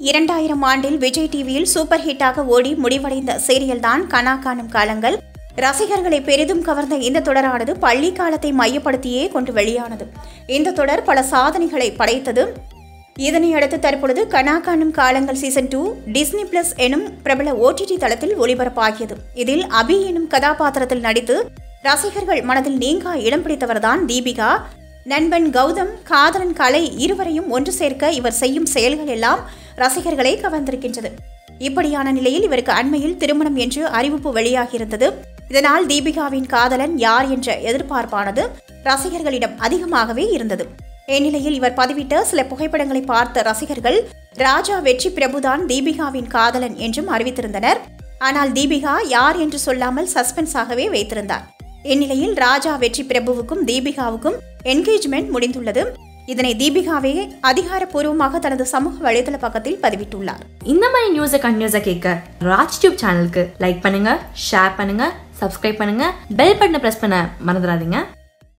இரண்டாயிரம் ஆண்டில் விஜய் டிவியில் சூப்பர் ஹிட்டாக ஓடி முடிவடைந்த சீரியல் தான் கனா காணும் காலங்கள் ரசிகர்களை பெரிதும் கவர்ந்த இந்த தொடரானது பள்ளி காலத்தை மையப்படுத்தியே கொண்டு வெளியானது இந்த தொடர் பல சாதனைகளை படைத்தது இதனை அடுத்து தற்பொழுது கனா காணும் காலங்கள் சீசன் டூ டிஸ்னி பிளஸ் எனும் பிரபல ஓடிடி தளத்தில் ஒளிபரப்பாகியது இதில் அபி எனும் கதாபாத்திரத்தில் நடித்து ரசிகர்கள் மனதில் நீங்கா இடம் பிடித்தவர்தான் தீபிகா நண்பன் கௌதம் காதலன் கலை இருவரையும் ஒன்று சேர்க்க இவர் செய்யும் செயல்கள் எல்லாம் ரசிகர்களை கவர்ந்திருக்கின்றது இப்படியான நிலையில் இவருக்கு அண்மையில் திருமணம் என்று அறிவிப்பு வெளியாகியிருந்தது இதனால் தீபிகாவின் காதலன் யார் என்ற எதிர்பார்ப்பானது ரசிகர்களிடம் அதிகமாகவே இருந்தது இந்நிலையில் இவர் பதிவிட்ட சில புகைப்படங்களை பார்த்த ரசிகர்கள் ராஜா வெற்றி பிரபுதான் தீபிகாவின் காதலன் என்றும் அறிவித்திருந்தனர் ஆனால் தீபிகா யார் என்று சொல்லாமல் சஸ்பென்ஸாகவே வைத்திருந்தார் இந்நிலையில் ராஜா வெற்றி பிரபுவுக்கும் தீபிகாவுக்கும் என்கேஜ்மெண்ட் முடிந்துள்ளது இதனை தீபிகாவே அதிகாரப்பூர்வமாக தனது சமூக வலைதள பக்கத்தில் பதிவிட்டுள்ளார் இந்த மாதிரி நியூஸை கண்டினியூஸாக கேட்க ராஜ் டியூப் சேனலுக்கு லைக் பண்ணுங்க ஷேர் பண்ணுங்க சப்ஸ்கிரைப் பண்ணுங்க பெல் பட்டனை ப்ரெஸ் பண்ண மறந்துடாதீங்க